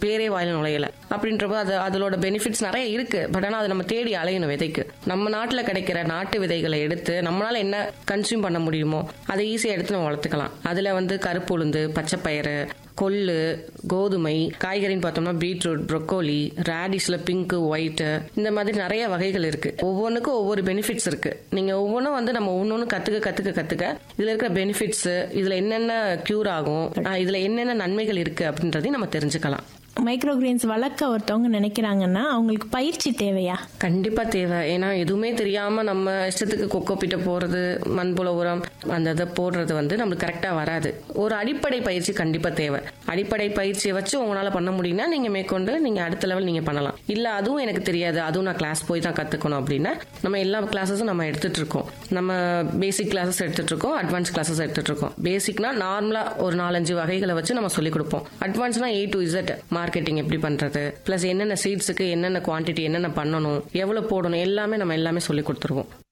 பேரே வாயில நுழையல அப்படின்றப்போ அது அதோட பெனிஃபிட்ஸ் நிறைய இருக்கு பட் ஆனால் அதை நம்ம தேடி அலையணும் விதைக்கு நம்ம நாட்டில் கிடைக்கிற நாட்டு விதைகளை எடுத்து நம்மளால என்ன கன்சியூம் பண்ண முடியுமோ அதை ஈஸியாக எடுத்து நம்ம வளர்த்துக்கலாம் அதில் வந்து கருப்பு உளுந்து பச்சைப்பயிறு கொள்ளு கோதுமை காய்கறின்னு பார்த்தோம்னா பீட்ரூட் ப்ரொக்கோலி ரேடிஷ்ல பிங்க் ஒயிட் இந்த மாதிரி நிறைய வகைகள் இருக்கு ஒவ்வொன்றுக்கும் ஒவ்வொரு பெனிஃபிட்ஸ் இருக்கு நீங்க ஒவ்வொன்றும் வந்து நம்ம ஒன்னொன்னு கத்துக்க கத்துக்க கத்துக்க இதுல இருக்கிற பெனிஃபிட்ஸ் இதுல என்னென்ன கியூர் ஆகும் ஆஹ் இதுல என்னென்ன நன்மைகள் இருக்கு அப்படின்றதையும் நம்ம தெரிஞ்சுக்கலாம் மைக்ரோ கிரெயின்ஸ் வளர்க்க ஒருத்தவங்க நினைக்கிறாங்கன்னா அவங்களுக்கு பயிற்சி தேவையா கண்டிப்பா தேவை ஏன்னா எதுவுமே தெரியாம நம்ம இஷ்டத்துக்கு கொக்கோ பிட்ட போறது மண்புல உரம் அந்த இதை போடுறது வந்து நம்மளுக்கு கரெக்டா வராது ஒரு அடிப்படை பயிற்சி கண்டிப்பா தேவை அடிப்படை பயிற்சியை வச்சு உங்களால பண்ண முடியும்னா நீங்க மேற்கொண்டு நீங்க அடுத்த லெவல் நீங்க பண்ணலாம் இல்ல அதுவும் எனக்கு தெரியாது அதுவும் நான் கிளாஸ் போய் தான் கத்துக்கணும் அப்படின்னா நம்ம எல்லா கிளாஸஸும் நம்ம எடுத்துட்டு இருக்கோம் நம்ம பேசிக் கிளாஸஸ் எடுத்துட்டு இருக்கோம் அட்வான்ஸ் கிளாஸஸ் எடுத்துட்டு இருக்கோம் பேசிக்னா நார்மலா ஒரு நாலஞ்சு வகைகளை வச்சு நம்ம சொல்லி கொடுப்போம் அட்வான்ஸ்னா ஏ டு இசட் மார்க்கெட்டிங் எப்படி பண்றது பிளஸ் என்னென்ன சீட்ஸுக்கு என்னென்ன குவான்டிட்டி என்னென்ன பண்ணணும் எவ்வளவு போடணும் எல்லாமே நம்ம எல்லாமே சொல்லி கொடுத்துருவோம்